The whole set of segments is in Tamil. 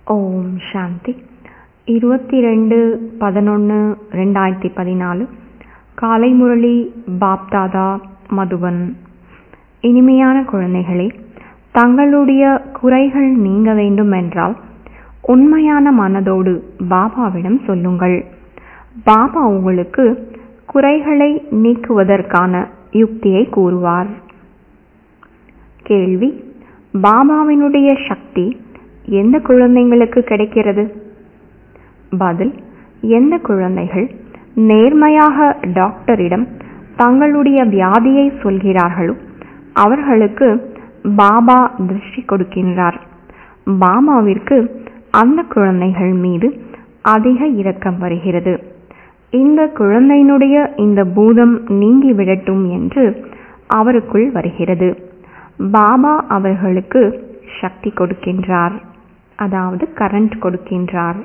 ஓம் சாந்தி இருபத்தி ரெண்டு பதினொன்று ரெண்டாயிரத்தி பதினாலு காலை முரளி பாப்தாதா மதுபன் இனிமையான குழந்தைகளே தங்களுடைய குறைகள் நீங்க வேண்டுமென்றால் உண்மையான மனதோடு பாபாவிடம் சொல்லுங்கள் பாபா உங்களுக்கு குறைகளை நீக்குவதற்கான யுக்தியை கூறுவார் கேள்வி பாபாவினுடைய சக்தி எந்த குழந்தைங்களுக்கு கிடைக்கிறது பதில் எந்த குழந்தைகள் நேர்மையாக டாக்டரிடம் தங்களுடைய வியாதியை சொல்கிறார்களோ அவர்களுக்கு பாபா திருஷ்டி கொடுக்கின்றார் பாபாவிற்கு அந்த குழந்தைகள் மீது அதிக இரக்கம் வருகிறது இந்த குழந்தையினுடைய இந்த பூதம் நீங்கி விடட்டும் என்று அவருக்குள் வருகிறது பாபா அவர்களுக்கு சக்தி கொடுக்கின்றார் அதாவது கரண்ட் கொடுக்கின்றார்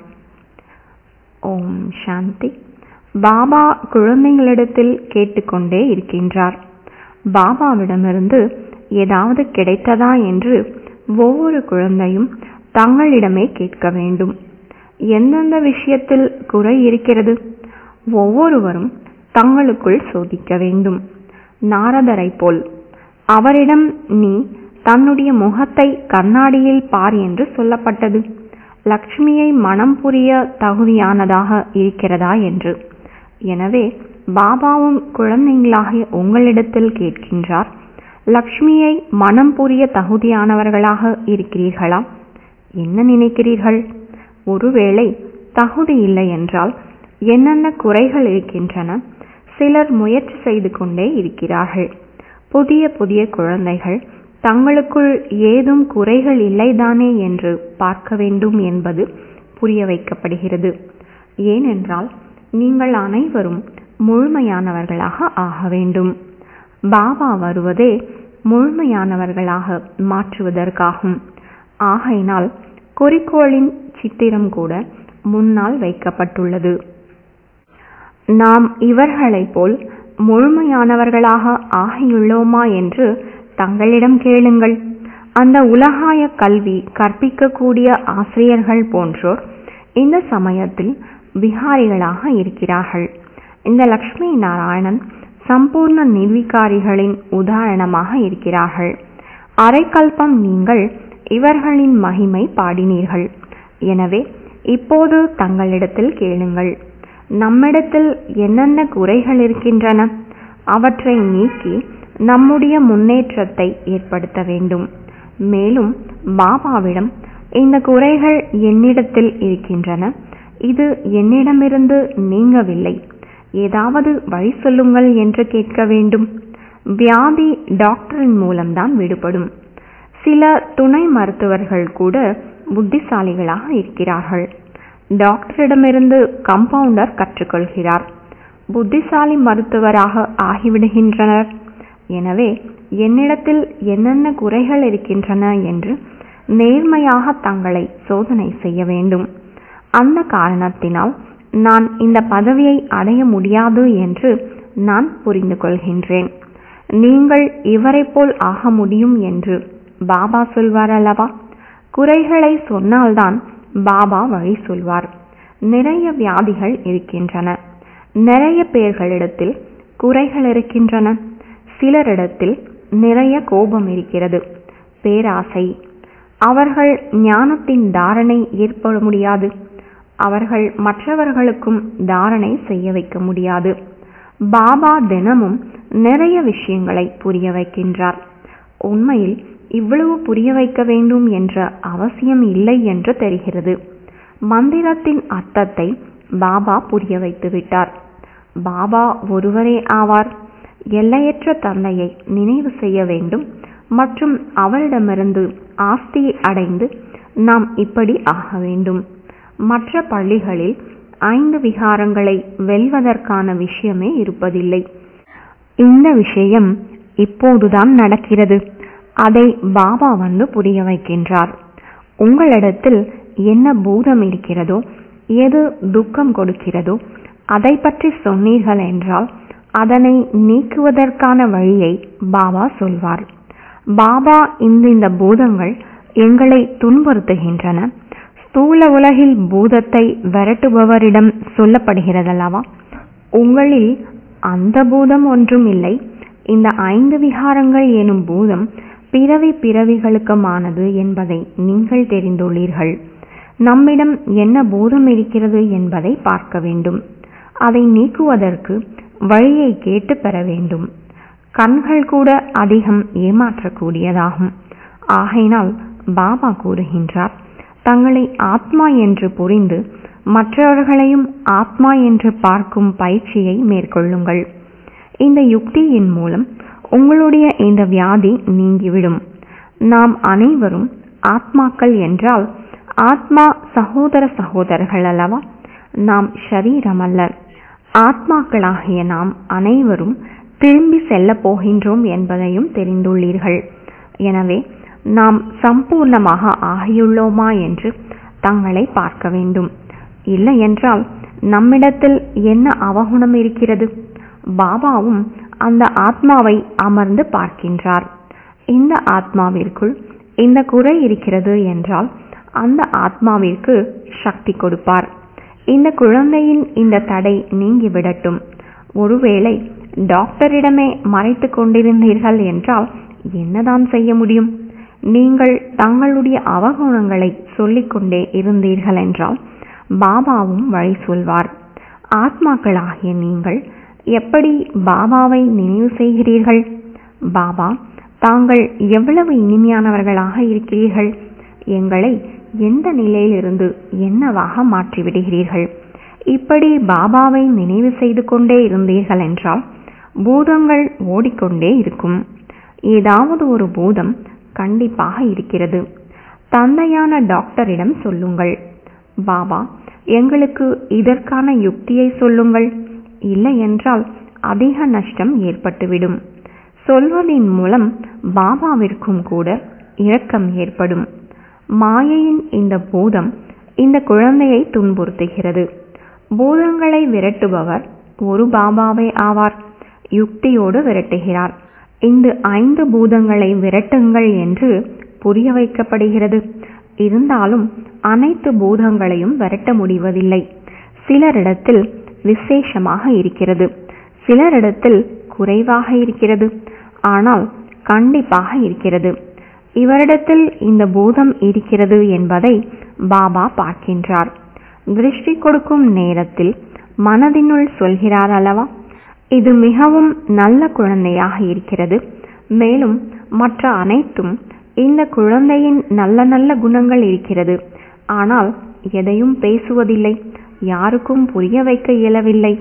ஓம் சாந்தி பாபா குழந்தைகளிடத்தில் கேட்டுக்கொண்டே இருக்கின்றார் பாபாவிடமிருந்து ஏதாவது கிடைத்ததா என்று ஒவ்வொரு குழந்தையும் தங்களிடமே கேட்க வேண்டும் எந்தெந்த விஷயத்தில் குறை இருக்கிறது ஒவ்வொருவரும் தங்களுக்குள் சோதிக்க வேண்டும் நாரதரை போல் அவரிடம் நீ தன்னுடைய முகத்தை கண்ணாடியில் பார் என்று சொல்லப்பட்டது லக்ஷ்மியை மனம் புரிய தகுதியானதாக இருக்கிறதா என்று எனவே பாபாவும் குழந்தைகளாகிய உங்களிடத்தில் கேட்கின்றார் லக்ஷ்மியை மனம் புரிய தகுதியானவர்களாக இருக்கிறீர்களா என்ன நினைக்கிறீர்கள் ஒருவேளை தகுதி இல்லை என்றால் என்னென்ன குறைகள் இருக்கின்றன சிலர் முயற்சி செய்து கொண்டே இருக்கிறார்கள் புதிய புதிய குழந்தைகள் தங்களுக்குள் ஏதும் குறைகள் இல்லைதானே என்று பார்க்க வேண்டும் என்பது புரிய வைக்கப்படுகிறது ஏனென்றால் நீங்கள் அனைவரும் முழுமையானவர்களாக ஆக வேண்டும் பாபா வருவதே முழுமையானவர்களாக மாற்றுவதற்காகும் ஆகையினால் குறிக்கோளின் சித்திரம் கூட முன்னால் வைக்கப்பட்டுள்ளது நாம் இவர்களைப் போல் முழுமையானவர்களாக ஆகியுள்ளோமா என்று தங்களிடம் கேளுங்கள் அந்த உலகாய கல்வி கற்பிக்கக்கூடிய ஆசிரியர்கள் போன்றோர் இந்த சமயத்தில் விகாரிகளாக இருக்கிறார்கள் இந்த லக்ஷ்மி நாராயணன் சம்பூர்ண நிர்விகாரிகளின் உதாரணமாக இருக்கிறார்கள் அரைக்கல்பம் நீங்கள் இவர்களின் மகிமை பாடினீர்கள் எனவே இப்போது தங்களிடத்தில் கேளுங்கள் நம்மிடத்தில் என்னென்ன குறைகள் இருக்கின்றன அவற்றை நீக்கி நம்முடைய முன்னேற்றத்தை ஏற்படுத்த வேண்டும் மேலும் பாபாவிடம் இந்த குறைகள் என்னிடத்தில் இருக்கின்றன இது என்னிடமிருந்து நீங்கவில்லை ஏதாவது வழி சொல்லுங்கள் என்று கேட்க வேண்டும் வியாதி டாக்டரின் மூலம்தான் விடுபடும் சில துணை மருத்துவர்கள் கூட புத்திசாலிகளாக இருக்கிறார்கள் டாக்டரிடமிருந்து கம்பவுண்டர் கற்றுக்கொள்கிறார் புத்திசாலி மருத்துவராக ஆகிவிடுகின்றனர் எனவே என்னிடத்தில் என்னென்ன குறைகள் இருக்கின்றன என்று நேர்மையாக தங்களை சோதனை செய்ய வேண்டும் அந்த காரணத்தினால் நான் இந்த பதவியை அடைய முடியாது என்று நான் புரிந்து கொள்கின்றேன் நீங்கள் இவரை போல் ஆக முடியும் என்று பாபா சொல்வார் அல்லவா குறைகளை சொன்னால்தான் பாபா வழி சொல்வார் நிறைய வியாதிகள் இருக்கின்றன நிறைய பேர்களிடத்தில் குறைகள் இருக்கின்றன சிலரிடத்தில் நிறைய கோபம் இருக்கிறது பேராசை அவர்கள் ஞானத்தின் தாரணை ஏற்பட முடியாது அவர்கள் மற்றவர்களுக்கும் தாரணை செய்ய வைக்க முடியாது பாபா தினமும் நிறைய விஷயங்களை புரிய வைக்கின்றார் உண்மையில் இவ்வளவு புரிய வைக்க வேண்டும் என்ற அவசியம் இல்லை என்று தெரிகிறது மந்திரத்தின் அர்த்தத்தை பாபா புரிய வைத்து விட்டார் பாபா ஒருவரே ஆவார் எல்லையற்ற தந்தையை நினைவு செய்ய வேண்டும் மற்றும் அவரிடமிருந்து ஆஸ்தியை அடைந்து நாம் இப்படி ஆக வேண்டும் மற்ற பள்ளிகளில் ஐந்து விகாரங்களை வெல்வதற்கான விஷயமே இருப்பதில்லை இந்த விஷயம் இப்போதுதான் நடக்கிறது அதை பாபா வந்து புரிய வைக்கின்றார் உங்களிடத்தில் என்ன பூதம் இருக்கிறதோ எது துக்கம் கொடுக்கிறதோ அதை பற்றி சொன்னீர்கள் என்றால் அதனை நீக்குவதற்கான வழியை பாபா சொல்வார் பாபா இந்த இந்த பூதங்கள் எங்களை துன்புறுத்துகின்றன ஸ்தூல உலகில் பூதத்தை விரட்டுபவரிடம் சொல்லப்படுகிறதல்லவா உங்களில் அந்த பூதம் ஒன்றும் இல்லை இந்த ஐந்து விகாரங்கள் எனும் பூதம் பிறவி பிறவிகளுக்குமானது என்பதை நீங்கள் தெரிந்துள்ளீர்கள் நம்மிடம் என்ன பூதம் இருக்கிறது என்பதை பார்க்க வேண்டும் அதை நீக்குவதற்கு வழியை கேட்டு பெற வேண்டும் கண்கள் கூட அதிகம் ஏமாற்றக்கூடியதாகும் ஆகையினால் பாபா கூறுகின்றார் தங்களை ஆத்மா என்று புரிந்து மற்றவர்களையும் ஆத்மா என்று பார்க்கும் பயிற்சியை மேற்கொள்ளுங்கள் இந்த யுக்தியின் மூலம் உங்களுடைய இந்த வியாதி நீங்கிவிடும் நாம் அனைவரும் ஆத்மாக்கள் என்றால் ஆத்மா சகோதர சகோதரர்கள் அல்லவா நாம் ஷரீரம் அல்ல ஆத்மாக்களாகிய நாம் அனைவரும் திரும்பி செல்ல போகின்றோம் என்பதையும் தெரிந்துள்ளீர்கள் எனவே நாம் சம்பூர்ணமாக ஆகியுள்ளோமா என்று தங்களை பார்க்க வேண்டும் இல்லை என்றால் நம்மிடத்தில் என்ன அவகுணம் இருக்கிறது பாபாவும் அந்த ஆத்மாவை அமர்ந்து பார்க்கின்றார் இந்த ஆத்மாவிற்குள் இந்த குறை இருக்கிறது என்றால் அந்த ஆத்மாவிற்கு சக்தி கொடுப்பார் இந்த குழந்தையின் இந்த தடை நீங்கிவிடட்டும் ஒருவேளை டாக்டரிடமே மறைத்து கொண்டிருந்தீர்கள் என்றால் என்னதான் செய்ய முடியும் நீங்கள் தங்களுடைய அவகுணங்களை சொல்லிக்கொண்டே இருந்தீர்கள் என்றால் பாபாவும் வழி சொல்வார் ஆத்மாக்களாகிய நீங்கள் எப்படி பாபாவை நினைவு செய்கிறீர்கள் பாபா தாங்கள் எவ்வளவு இனிமையானவர்களாக இருக்கிறீர்கள் எங்களை எந்த நிலையிலிருந்து என்னவாக மாற்றிவிடுகிறீர்கள் இப்படி பாபாவை நினைவு செய்து கொண்டே இருந்தீர்கள் என்றால் பூதங்கள் ஓடிக்கொண்டே இருக்கும் ஏதாவது ஒரு பூதம் கண்டிப்பாக இருக்கிறது தந்தையான டாக்டரிடம் சொல்லுங்கள் பாபா எங்களுக்கு இதற்கான யுக்தியை சொல்லுங்கள் இல்லை என்றால் அதிக நஷ்டம் ஏற்பட்டுவிடும் சொல்வதின் மூலம் பாபாவிற்கும் கூட இரக்கம் ஏற்படும் மாயையின் இந்த பூதம் இந்த குழந்தையை துன்புறுத்துகிறது பூதங்களை விரட்டுபவர் ஒரு பாபாவே ஆவார் யுக்தியோடு விரட்டுகிறார் இந்த ஐந்து பூதங்களை விரட்டுங்கள் என்று புரிய வைக்கப்படுகிறது இருந்தாலும் அனைத்து பூதங்களையும் விரட்ட முடிவதில்லை சிலரிடத்தில் விசேஷமாக இருக்கிறது சிலரிடத்தில் குறைவாக இருக்கிறது ஆனால் கண்டிப்பாக இருக்கிறது இவரிடத்தில் இந்த பூதம் இருக்கிறது என்பதை பாபா பார்க்கின்றார் திருஷ்டி கொடுக்கும் நேரத்தில் மனதினுள் சொல்கிறார் அல்லவா இது மிகவும் நல்ல குழந்தையாக இருக்கிறது மேலும் மற்ற அனைத்தும் இந்த குழந்தையின் நல்ல நல்ல குணங்கள் இருக்கிறது ஆனால் எதையும் பேசுவதில்லை யாருக்கும் புரிய வைக்க இயலவில்லை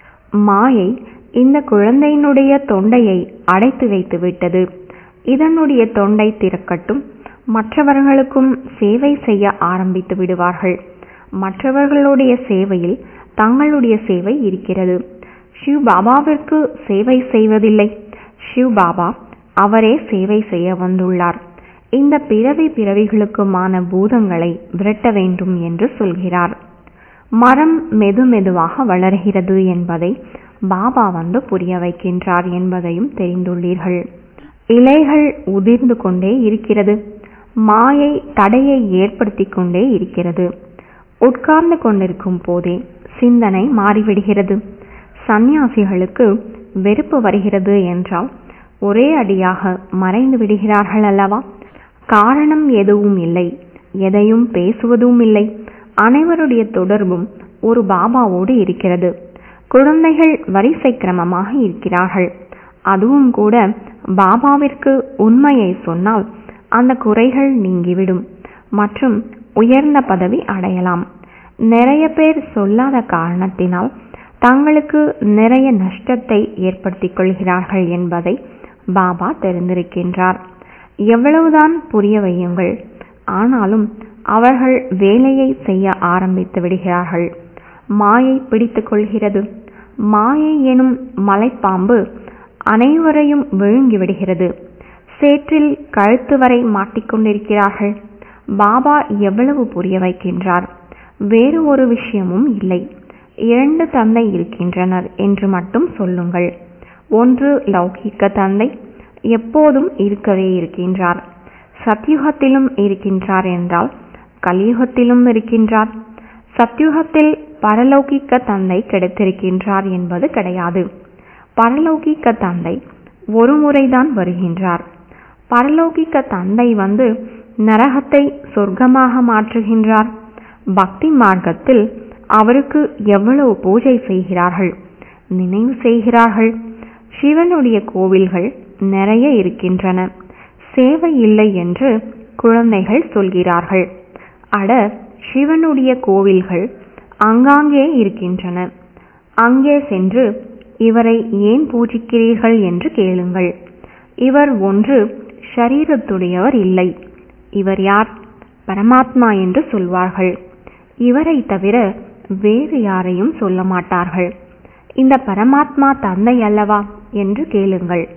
மாயை இந்த குழந்தையினுடைய தொண்டையை அடைத்து வைத்து விட்டது இதனுடைய தொண்டை திறக்கட்டும் மற்றவர்களுக்கும் சேவை செய்ய ஆரம்பித்து விடுவார்கள் மற்றவர்களுடைய சேவையில் தங்களுடைய சேவை இருக்கிறது ஷிவ் பாபாவிற்கு சேவை செய்வதில்லை ஷிவ் பாபா அவரே சேவை செய்ய வந்துள்ளார் இந்த பிறவி பிறவிகளுக்குமான பூதங்களை விரட்ட வேண்டும் என்று சொல்கிறார் மரம் மெது மெதுவாக வளர்கிறது என்பதை பாபா வந்து புரிய வைக்கின்றார் என்பதையும் தெரிந்துள்ளீர்கள் இலைகள் உதிர்ந்து கொண்டே இருக்கிறது மாயை தடையை ஏற்படுத்தி கொண்டே இருக்கிறது உட்கார்ந்து கொண்டிருக்கும் போதே சிந்தனை மாறிவிடுகிறது சந்நியாசிகளுக்கு வெறுப்பு வருகிறது என்றால் ஒரே அடியாக மறைந்து விடுகிறார்கள் அல்லவா காரணம் எதுவும் இல்லை எதையும் பேசுவதும் இல்லை அனைவருடைய தொடர்பும் ஒரு பாபாவோடு இருக்கிறது குழந்தைகள் வரிசை கிரமமாக இருக்கிறார்கள் அதுவும் கூட பாபாவிற்கு உண்மையை சொன்னால் அந்த குறைகள் நீங்கிவிடும் மற்றும் உயர்ந்த பதவி அடையலாம் நிறைய பேர் சொல்லாத காரணத்தினால் தங்களுக்கு நிறைய நஷ்டத்தை ஏற்படுத்திக் கொள்கிறார்கள் என்பதை பாபா தெரிந்திருக்கின்றார் எவ்வளவுதான் புரிய வையுங்கள் ஆனாலும் அவர்கள் வேலையை செய்ய ஆரம்பித்து விடுகிறார்கள் மாயை பிடித்துக் கொள்கிறது மாயை எனும் மலைப்பாம்பு அனைவரையும் விழுங்கி விடுகிறது சேற்றில் கழுத்து வரை மாட்டிக்கொண்டிருக்கிறார்கள் பாபா எவ்வளவு புரிய வைக்கின்றார் வேறு ஒரு விஷயமும் இல்லை இரண்டு தந்தை இருக்கின்றனர் என்று மட்டும் சொல்லுங்கள் ஒன்று லௌகிக்க தந்தை எப்போதும் இருக்கவே இருக்கின்றார் சத்யுகத்திலும் இருக்கின்றார் என்றால் கலியுகத்திலும் இருக்கின்றார் சத்யுகத்தில் பரலௌகிக்க தந்தை கிடைத்திருக்கின்றார் என்பது கிடையாது பரலௌகிக்க தந்தை ஒரு முறைதான் வருகின்றார் பரலௌகிக்க தந்தை வந்து நரகத்தை சொர்க்கமாக மாற்றுகின்றார் பக்தி மார்க்கத்தில் அவருக்கு எவ்வளவு பூஜை செய்கிறார்கள் நினைவு செய்கிறார்கள் சிவனுடைய கோவில்கள் நிறைய இருக்கின்றன சேவை இல்லை என்று குழந்தைகள் சொல்கிறார்கள் அட சிவனுடைய கோவில்கள் அங்காங்கே இருக்கின்றன அங்கே சென்று இவரை ஏன் பூஜிக்கிறீர்கள் என்று கேளுங்கள் இவர் ஒன்று ஷரீரத்துடையவர் இல்லை இவர் யார் பரமாத்மா என்று சொல்வார்கள் இவரை தவிர வேறு யாரையும் சொல்ல மாட்டார்கள் இந்த பரமாத்மா தந்தை அல்லவா என்று கேளுங்கள்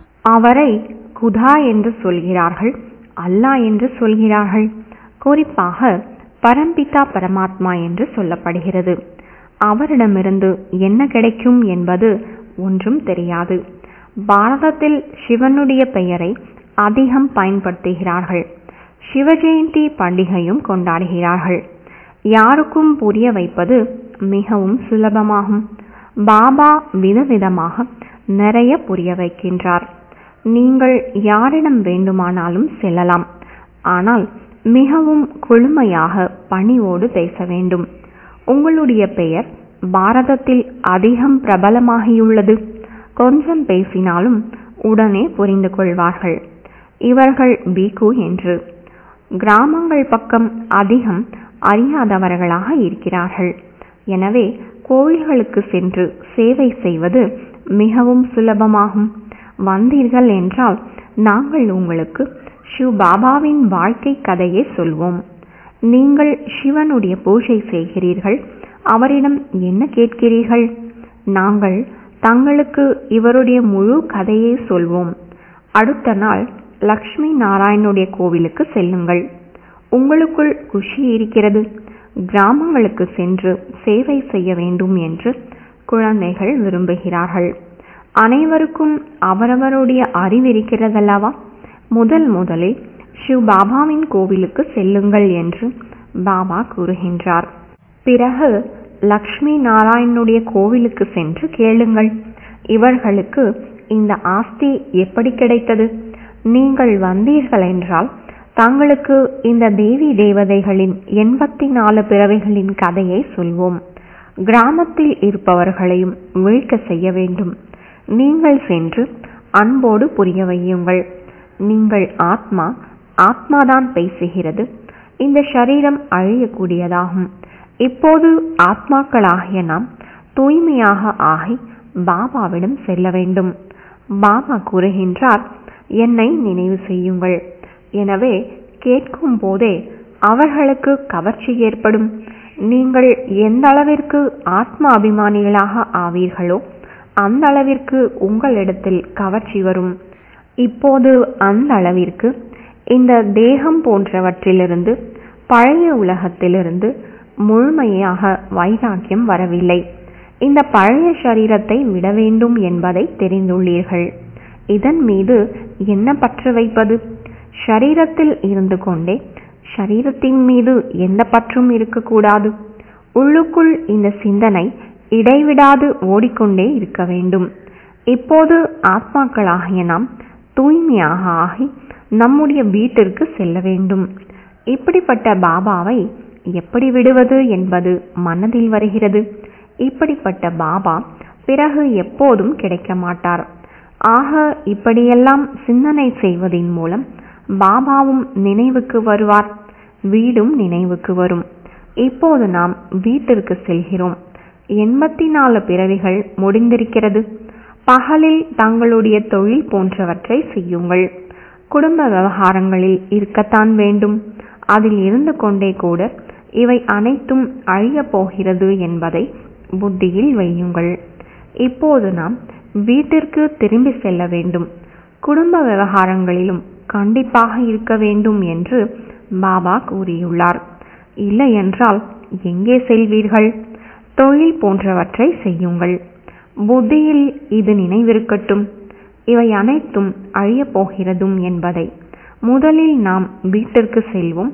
அவரை குதா என்று சொல்கிறார்கள் அல்லாஹ் என்று சொல்கிறார்கள் குறிப்பாக பரம்பிதா பரமாத்மா என்று சொல்லப்படுகிறது அவரிடமிருந்து என்ன கிடைக்கும் என்பது ஒன்றும் தெரியாது பாரதத்தில் சிவனுடைய பெயரை அதிகம் பயன்படுத்துகிறார்கள் சிவஜெயந்தி பண்டிகையும் கொண்டாடுகிறார்கள் யாருக்கும் புரிய வைப்பது மிகவும் சுலபமாகும் பாபா விதவிதமாக நிறைய புரிய வைக்கின்றார் நீங்கள் யாரிடம் வேண்டுமானாலும் செல்லலாம் ஆனால் மிகவும் குழுமையாக பணிவோடு பேச வேண்டும் உங்களுடைய பெயர் பாரதத்தில் அதிகம் பிரபலமாகியுள்ளது கொஞ்சம் பேசினாலும் உடனே புரிந்து கொள்வார்கள் இவர்கள் பீகு என்று கிராமங்கள் பக்கம் அதிகம் அறியாதவர்களாக இருக்கிறார்கள் எனவே கோவில்களுக்கு சென்று சேவை செய்வது மிகவும் சுலபமாகும் வந்தீர்கள் என்றால் நாங்கள் உங்களுக்கு சிவ் பாபாவின் வாழ்க்கை கதையை சொல்வோம் நீங்கள் சிவனுடைய பூஜை செய்கிறீர்கள் அவரிடம் என்ன கேட்கிறீர்கள் நாங்கள் தங்களுக்கு இவருடைய முழு கதையை சொல்வோம் அடுத்த நாள் லக்ஷ்மி நாராயணுடைய கோவிலுக்கு செல்லுங்கள் உங்களுக்குள் குஷி இருக்கிறது கிராமங்களுக்கு சென்று சேவை செய்ய வேண்டும் என்று குழந்தைகள் விரும்புகிறார்கள் அனைவருக்கும் அவரவருடைய அறிவிருக்கிறதல்லவா முதல் முதலில் சிவ் பாபாவின் கோவிலுக்கு செல்லுங்கள் என்று பாபா கூறுகின்றார் பிறகு லக்ஷ்மி நாராயணனுடைய கோவிலுக்கு சென்று கேளுங்கள் இவர்களுக்கு இந்த ஆஸ்தி எப்படி கிடைத்தது நீங்கள் வந்தீர்கள் என்றால் தங்களுக்கு இந்த தேவி தேவதைகளின் எண்பத்தி நாலு பிறவைகளின் கதையை சொல்வோம் கிராமத்தில் இருப்பவர்களையும் விழிக்க செய்ய வேண்டும் நீங்கள் சென்று அன்போடு புரிய வையுங்கள் நீங்கள் ஆத்மா ஆத்மாதான் பேசுகிறது இந்த சரீரம் அழியக்கூடியதாகும் இப்போது ஆத்மாக்களாகிய நாம் தூய்மையாக ஆகி பாபாவிடம் செல்ல வேண்டும் பாபா கூறுகின்றார் என்னை நினைவு செய்யுங்கள் எனவே கேட்கும் போதே அவர்களுக்கு கவர்ச்சி ஏற்படும் நீங்கள் எந்த அளவிற்கு ஆத்ம அபிமானிகளாக ஆவீர்களோ அந்த அளவிற்கு உங்களிடத்தில் கவர்ச்சி வரும் இப்போது அந்த அளவிற்கு இந்த தேகம் போன்றவற்றிலிருந்து பழைய உலகத்திலிருந்து முழுமையாக வைராக்கியம் வரவில்லை இந்த பழைய சரீரத்தை விட வேண்டும் என்பதை தெரிந்துள்ளீர்கள் இதன் மீது என்ன பற்று வைப்பது ஷரீரத்தில் இருந்து கொண்டே ஷரீரத்தின் மீது எந்த பற்றும் இருக்கக்கூடாது உள்ளுக்குள் இந்த சிந்தனை இடைவிடாது ஓடிக்கொண்டே இருக்க வேண்டும் இப்போது ஆத்மாக்களாகிய நாம் தூய்மையாக ஆகி நம்முடைய வீட்டிற்கு செல்ல வேண்டும் இப்படிப்பட்ட பாபாவை எப்படி விடுவது என்பது மனதில் வருகிறது இப்படிப்பட்ட பாபா பிறகு எப்போதும் கிடைக்க மாட்டார் ஆக இப்படியெல்லாம் சிந்தனை செய்வதின் மூலம் பாபாவும் நினைவுக்கு வருவார் வீடும் நினைவுக்கு வரும் இப்போது நாம் வீட்டிற்கு செல்கிறோம் எண்பத்தி நாலு பிறவிகள் முடிந்திருக்கிறது பகலில் தங்களுடைய தொழில் போன்றவற்றை செய்யுங்கள் குடும்ப விவகாரங்களில் இருக்கத்தான் வேண்டும் அதில் இருந்து கொண்டே கூட இவை அனைத்தும் அழியப் போகிறது என்பதை புத்தியில் வையுங்கள் இப்போது நாம் வீட்டிற்கு திரும்பி செல்ல வேண்டும் குடும்ப விவகாரங்களிலும் கண்டிப்பாக இருக்க வேண்டும் என்று பாபா கூறியுள்ளார் இல்லை என்றால் எங்கே செல்வீர்கள் தொழில் போன்றவற்றை செய்யுங்கள் புத்தியில் இது நினைவிருக்கட்டும் இவை அனைத்தும் அழியப் போகிறதும் என்பதை முதலில் நாம் வீட்டிற்கு செல்வோம்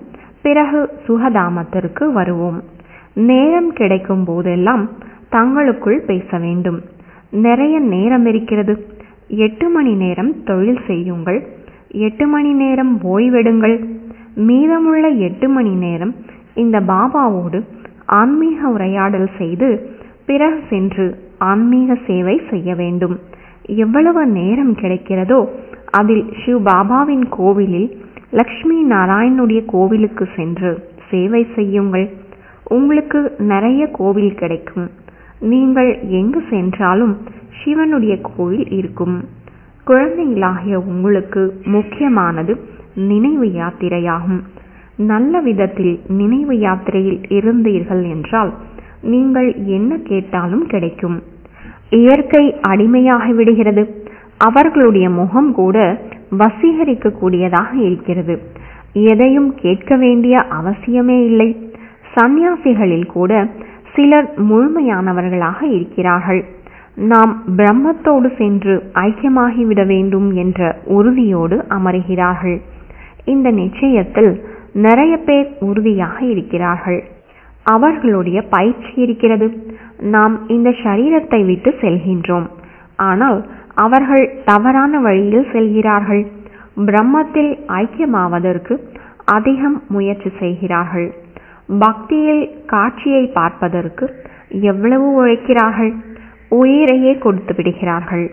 பிறகு சுகதாமத்திற்கு வருவோம் நேரம் கிடைக்கும் போதெல்லாம் தங்களுக்குள் பேச வேண்டும் நிறைய நேரம் இருக்கிறது எட்டு மணி நேரம் தொழில் செய்யுங்கள் எட்டு மணி நேரம் ஓய்வெடுங்கள் மீதமுள்ள எட்டு மணி நேரம் இந்த பாபாவோடு ஆன்மீக உரையாடல் செய்து பிறகு சென்று ஆன்மீக சேவை செய்ய வேண்டும் எவ்வளவு நேரம் கிடைக்கிறதோ அதில் சிவ் பாபாவின் கோவிலில் லக்ஷ்மி நாராயணுடைய கோவிலுக்கு சென்று சேவை செய்யுங்கள் உங்களுக்கு நிறைய கோவில் கிடைக்கும் நீங்கள் எங்கு சென்றாலும் சிவனுடைய கோவில் இருக்கும் குழந்தைகளாகிய உங்களுக்கு முக்கியமானது நினைவு யாத்திரையாகும் நல்ல விதத்தில் நினைவு யாத்திரையில் இருந்தீர்கள் என்றால் நீங்கள் என்ன கேட்டாலும் கிடைக்கும் இயற்கை அடிமையாகி விடுகிறது அவர்களுடைய முகம் கூட வசீகரிக்க கூடியதாக இருக்கிறது எதையும் கேட்க வேண்டிய அவசியமே இல்லை சந்நியாசிகளில் கூட சிலர் முழுமையானவர்களாக இருக்கிறார்கள் நாம் பிரம்மத்தோடு சென்று ஐக்கியமாகிவிட வேண்டும் என்ற உறுதியோடு அமருகிறார்கள் இந்த நிச்சயத்தில் நிறைய பேர் உறுதியாக இருக்கிறார்கள் அவர்களுடைய பயிற்சி இருக்கிறது நாம் இந்த சரீரத்தை விட்டு செல்கின்றோம் ஆனால் அவர்கள் தவறான வழியில் செல்கிறார்கள் பிரம்மத்தில் ஐக்கியமாவதற்கு அதிகம் முயற்சி செய்கிறார்கள் பக்தியில் காட்சியை பார்ப்பதற்கு எவ்வளவு உழைக்கிறார்கள் உயிரையே கொடுத்து விடுகிறார்கள்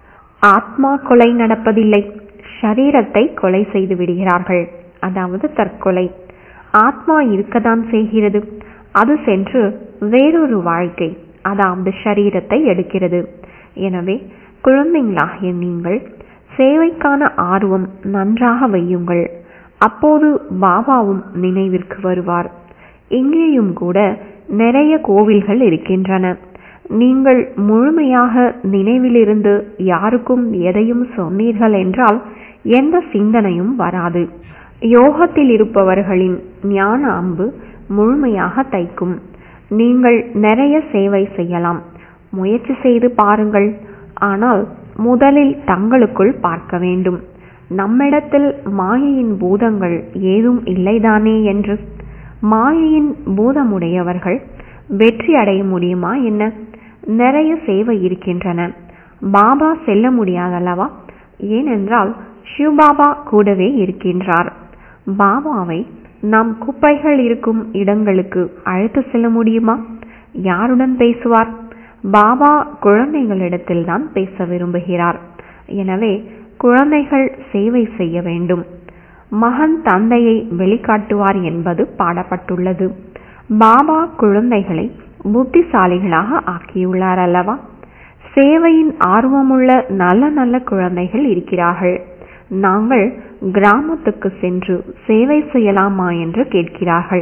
ஆத்மா கொலை நடப்பதில்லை ஷரீரத்தை கொலை செய்து விடுகிறார்கள் அதாவது தற்கொலை ஆத்மா இருக்கத்தான் செய்கிறது அது சென்று வேறொரு வாழ்க்கை அதாவது ஷரீரத்தை எடுக்கிறது எனவே குழந்தைங்களாகிய நீங்கள் சேவைக்கான ஆர்வம் நன்றாக வையுங்கள் அப்போது பாபாவும் நினைவிற்கு வருவார் இங்கேயும் கூட நிறைய கோவில்கள் இருக்கின்றன நீங்கள் முழுமையாக நினைவிலிருந்து யாருக்கும் எதையும் சொன்னீர்கள் என்றால் எந்த சிந்தனையும் வராது யோகத்தில் இருப்பவர்களின் ஞான அம்பு முழுமையாக தைக்கும் நீங்கள் நிறைய சேவை செய்யலாம் முயற்சி செய்து பாருங்கள் ஆனால் முதலில் தங்களுக்குள் பார்க்க வேண்டும் நம்மிடத்தில் மாயையின் பூதங்கள் ஏதும் இல்லைதானே என்று மாயையின் பூதமுடையவர்கள் வெற்றி அடைய முடியுமா என்ன நிறைய சேவை இருக்கின்றன பாபா செல்ல முடியாதல்லவா ஏனென்றால் சிவபாபா கூடவே இருக்கின்றார் பாபாவை நாம் குப்பைகள் இருக்கும் இடங்களுக்கு அழைத்து செல்ல முடியுமா யாருடன் பேசுவார் பாபா குழந்தைகளிடத்தில் தான் பேச விரும்புகிறார் எனவே குழந்தைகள் சேவை செய்ய வேண்டும் மகன் தந்தையை வெளிக்காட்டுவார் என்பது பாடப்பட்டுள்ளது பாபா குழந்தைகளை புத்திசாலிகளாக ஆக்கியுள்ளார் அல்லவா சேவையின் ஆர்வமுள்ள நல்ல நல்ல குழந்தைகள் இருக்கிறார்கள் நாங்கள் கிராமத்துக்கு சென்று சேவை செய்யலாமா என்று கேட்கிறார்கள்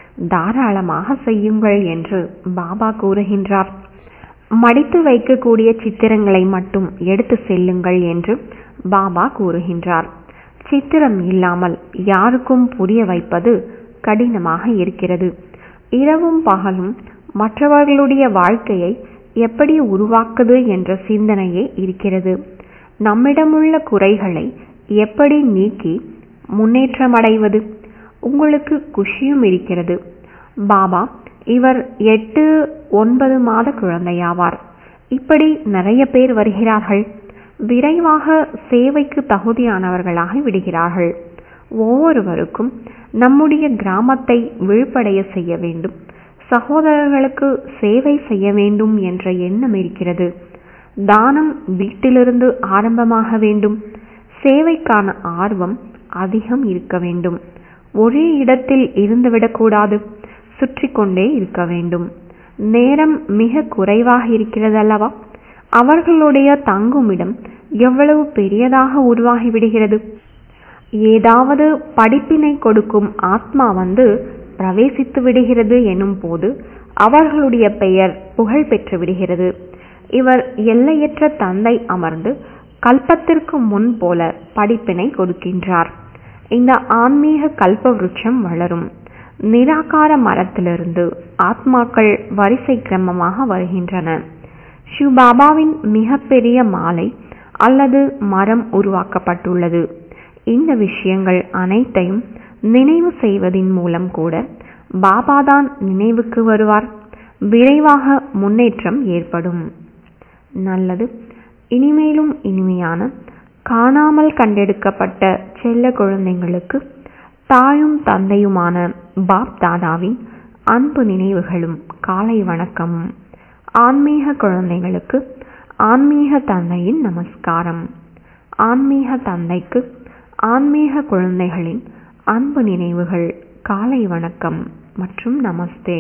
தாராளமாக செய்யுங்கள் என்று பாபா கூறுகின்றார் மடித்து வைக்கக்கூடிய சித்திரங்களை மட்டும் எடுத்து செல்லுங்கள் என்று பாபா கூறுகின்றார் சித்திரம் இல்லாமல் யாருக்கும் புரிய வைப்பது கடினமாக இருக்கிறது இரவும் பகலும் மற்றவர்களுடைய வாழ்க்கையை எப்படி உருவாக்குது என்ற சிந்தனையே இருக்கிறது நம்மிடமுள்ள குறைகளை எப்படி நீக்கி முன்னேற்றமடைவது உங்களுக்கு குஷியும் இருக்கிறது பாபா இவர் எட்டு ஒன்பது மாத குழந்தையாவார் இப்படி நிறைய பேர் வருகிறார்கள் விரைவாக சேவைக்கு தகுதியானவர்களாக விடுகிறார்கள் ஒவ்வொருவருக்கும் நம்முடைய கிராமத்தை விழுப்படைய செய்ய வேண்டும் சகோதரர்களுக்கு சேவை செய்ய வேண்டும் என்ற எண்ணம் இருக்கிறது தானம் வீட்டிலிருந்து ஆரம்பமாக வேண்டும் சேவைக்கான ஆர்வம் அதிகம் இருக்க வேண்டும் ஒரே இடத்தில் இருந்துவிடக்கூடாது சுற்றி கொண்டே இருக்க வேண்டும் நேரம் மிக குறைவாக இருக்கிறது அல்லவா அவர்களுடைய தங்குமிடம் எவ்வளவு பெரியதாக உருவாகி விடுகிறது ஏதாவது படிப்பினை கொடுக்கும் ஆத்மா வந்து பிரவேசித்து விடுகிறது எனும் போது அவர்களுடைய பெயர் புகழ் பெற்று விடுகிறது இவர் எல்லையற்ற தந்தை அமர்ந்து கல்பத்திற்கு முன் போல படிப்பினை கொடுக்கின்றார் இந்த ஆன்மீக கல்ப விருட்சம் வளரும் நிராகார மரத்திலிருந்து ஆத்மாக்கள் வரிசை கிரமமாக வருகின்றன சிவபாபாவின் மிகப்பெரிய மாலை அல்லது மரம் உருவாக்கப்பட்டுள்ளது இந்த விஷயங்கள் அனைத்தையும் நினைவு செய்வதின் மூலம் கூட பாபாதான் நினைவுக்கு வருவார் விரைவாக முன்னேற்றம் ஏற்படும் நல்லது இனிமேலும் இனிமையான காணாமல் கண்டெடுக்கப்பட்ட செல்ல குழந்தைங்களுக்கு தாயும் தந்தையுமான பாப் தாதாவின் அன்பு நினைவுகளும் காலை வணக்கமும் ஆன்மீக குழந்தைகளுக்கு ஆன்மீக தந்தையின் நமஸ்காரம் ஆன்மீக தந்தைக்கு ஆன்மீக குழந்தைகளின் அன்பு நினைவுகள் காலை வணக்கம் மற்றும் நமஸ்தே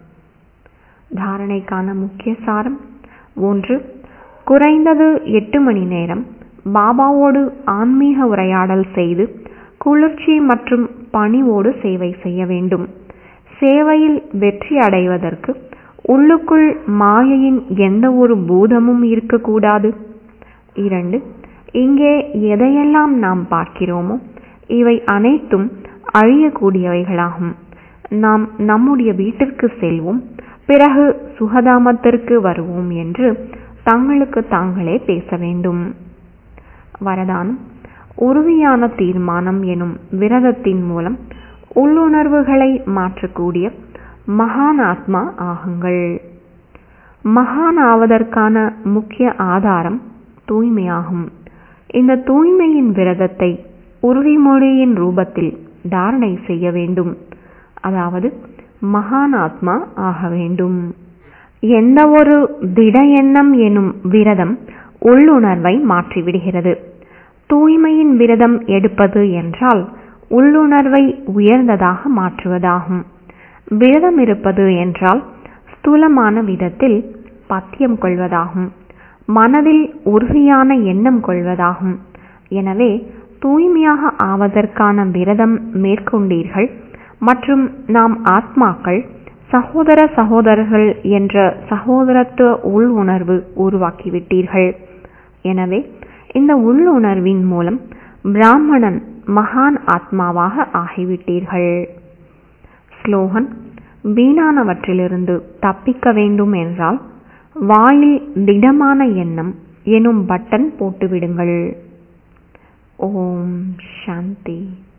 தாரணைக்கான முக்கிய சாரம் ஒன்று குறைந்தது எட்டு மணி நேரம் பாபாவோடு ஆன்மீக உரையாடல் செய்து குளிர்ச்சி மற்றும் பணிவோடு சேவை செய்ய வேண்டும் சேவையில் வெற்றி அடைவதற்கு உள்ளுக்குள் மாயையின் எந்த ஒரு பூதமும் இருக்கக்கூடாது இரண்டு இங்கே எதையெல்லாம் நாம் பார்க்கிறோமோ இவை அனைத்தும் அழியக்கூடியவைகளாகும் நாம் நம்முடைய வீட்டிற்கு செல்வோம் பிறகு சுகதாமத்திற்கு வருவோம் என்று தங்களுக்கு தாங்களே பேச வேண்டும் வரதானம் உறுதியான தீர்மானம் எனும் விரதத்தின் மூலம் உள்ளுணர்வுகளை மாற்றக்கூடிய மகான் ஆத்மா ஆகுங்கள் மகான் ஆவதற்கான முக்கிய ஆதாரம் தூய்மையாகும் இந்த தூய்மையின் விரதத்தை உறுதிமொழியின் ரூபத்தில் தாரணை செய்ய வேண்டும் அதாவது மகான் ஆத்மா ஆக வேண்டும் எந்த ஒரு திட எண்ணம் எனும் விரதம் உள்ளுணர்வை மாற்றிவிடுகிறது தூய்மையின் விரதம் எடுப்பது என்றால் உள்ளுணர்வை உயர்ந்ததாக மாற்றுவதாகும் விரதம் இருப்பது என்றால் ஸ்தூலமான விதத்தில் பத்தியம் கொள்வதாகும் மனதில் உறுதியான எண்ணம் கொள்வதாகும் எனவே தூய்மையாக ஆவதற்கான விரதம் மேற்கொண்டீர்கள் மற்றும் நாம் ஆத்மாக்கள் சகோதர சகோதரர்கள் என்ற சகோதரத்துவ உள் உணர்வு உருவாக்கிவிட்டீர்கள் எனவே இந்த உள்ளுணர்வின் மூலம் பிராமணன் மகான் ஆத்மாவாக ஆகிவிட்டீர்கள் ஸ்லோகன் வீணானவற்றிலிருந்து தப்பிக்க வேண்டும் என்றால் வாயில் திடமான எண்ணம் எனும் பட்டன் போட்டுவிடுங்கள் ஓம் சாந்தி